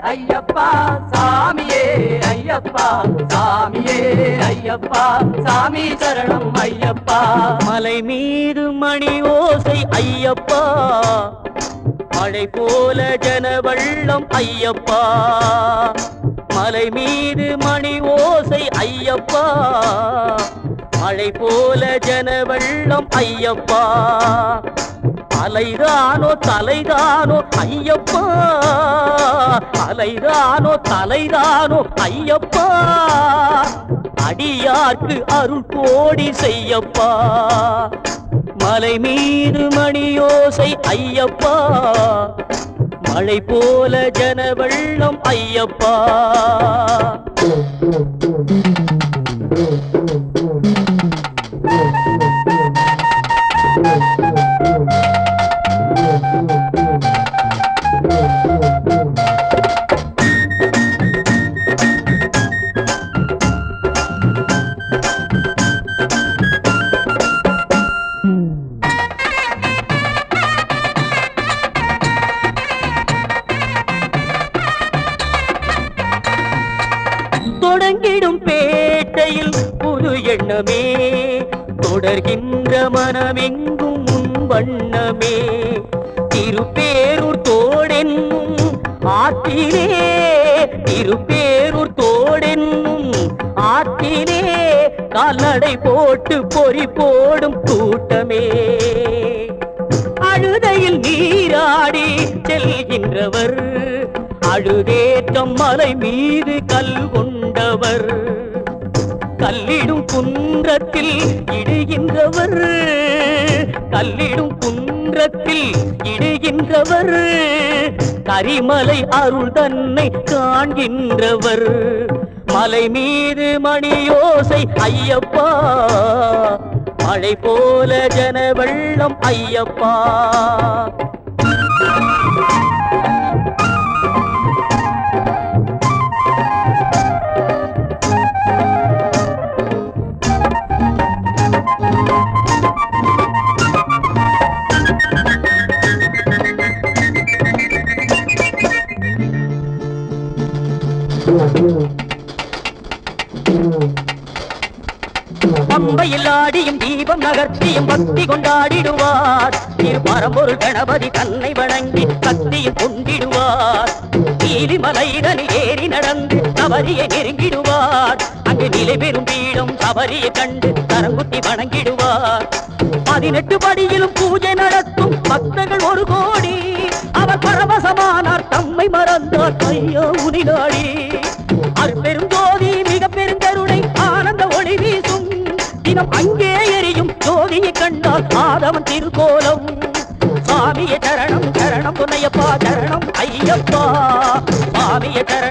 ஐயப்பா சாமியே ஐயப்பா சாமியே ஐயப்பா சாமி சரணம் ஐயப்பா மலை மீது மணி ஓசை ஐயப்பா மழை போல ஜன வெள்ளம் ஐயப்பா மலை மீது மணி ஓசை ஐயப்பா மழை போல ஜன வெள்ளம் ஐயப்பா அலைதானோ தலைதானோ ஐயப்பா அலைதானோ தலைதானோ ஐயப்பா அடியார்க்கு அருள் கோடி செய்யப்பா மலை மீது மணியோசை ஐயப்பா மழை போல ஜன வெள்ளம் ஐயப்பா தொடங்கிடும் பேட்டையில் புது எண்ணமே தொடர்கின்ற மனமெங்கும் உன் வண்ணமே திருப்பேரூர் தோடென்னும் ஆற்றிலே திருப்பேரூர் தோடென்னும் ஆற்றிலே கால்நடை போட்டு பொறி போடும் கூட்டமே அழுதையில் நீராடி செல்கின்றவர் அழுதேற்றம் மலை மீது கல் கொண்டவர் கல்லிடும் குன்றத்தில் இடுகின்றவர் கல்லிடும் குன்றத்தில் இடுகின்றவர் கரிமலை அருள் தன்னை காண்கின்றவர் மலை மீது மணியோசை ஐயப்பா மழை போல ஜன வெள்ளம் ஐயப்பா பம்பையில் ஆடியும் தீபம் நகர்த்தியும் பக்தி கொண்டாடிடுவார் திருப்பரம்பொருள் கணபதி தன்னை வணங்கி சக்தியில் கொண்டிடுவார் நீலிமலைதனில் ஏறி நடந்து சபரியை நெருங்கிடுவார் அங்கு நிலை பெறும் பீடம் சபரியை கண்டு தரங்குத்தி வணங்கிடுவார் பதினெட்டு படியிலும் பூஜை நடத்தும் பக்தர்கள் ஒரு கோடி அவர் பரவசமானார் தம்மை மறந்தார் ஐயா உனிநாடி அருட்பெரும் ஜோதி மிக பெருங்கருணை ஆனந்த ஒளி வீசும் தினம் அங்கே எரியும் ஜோதியை கண்டால் ஆதவன் திருக்கோலம் சாமிய சரணம் சரணம் துணையப்பா சரணம் ஐயப்பா சாமிய சரணம்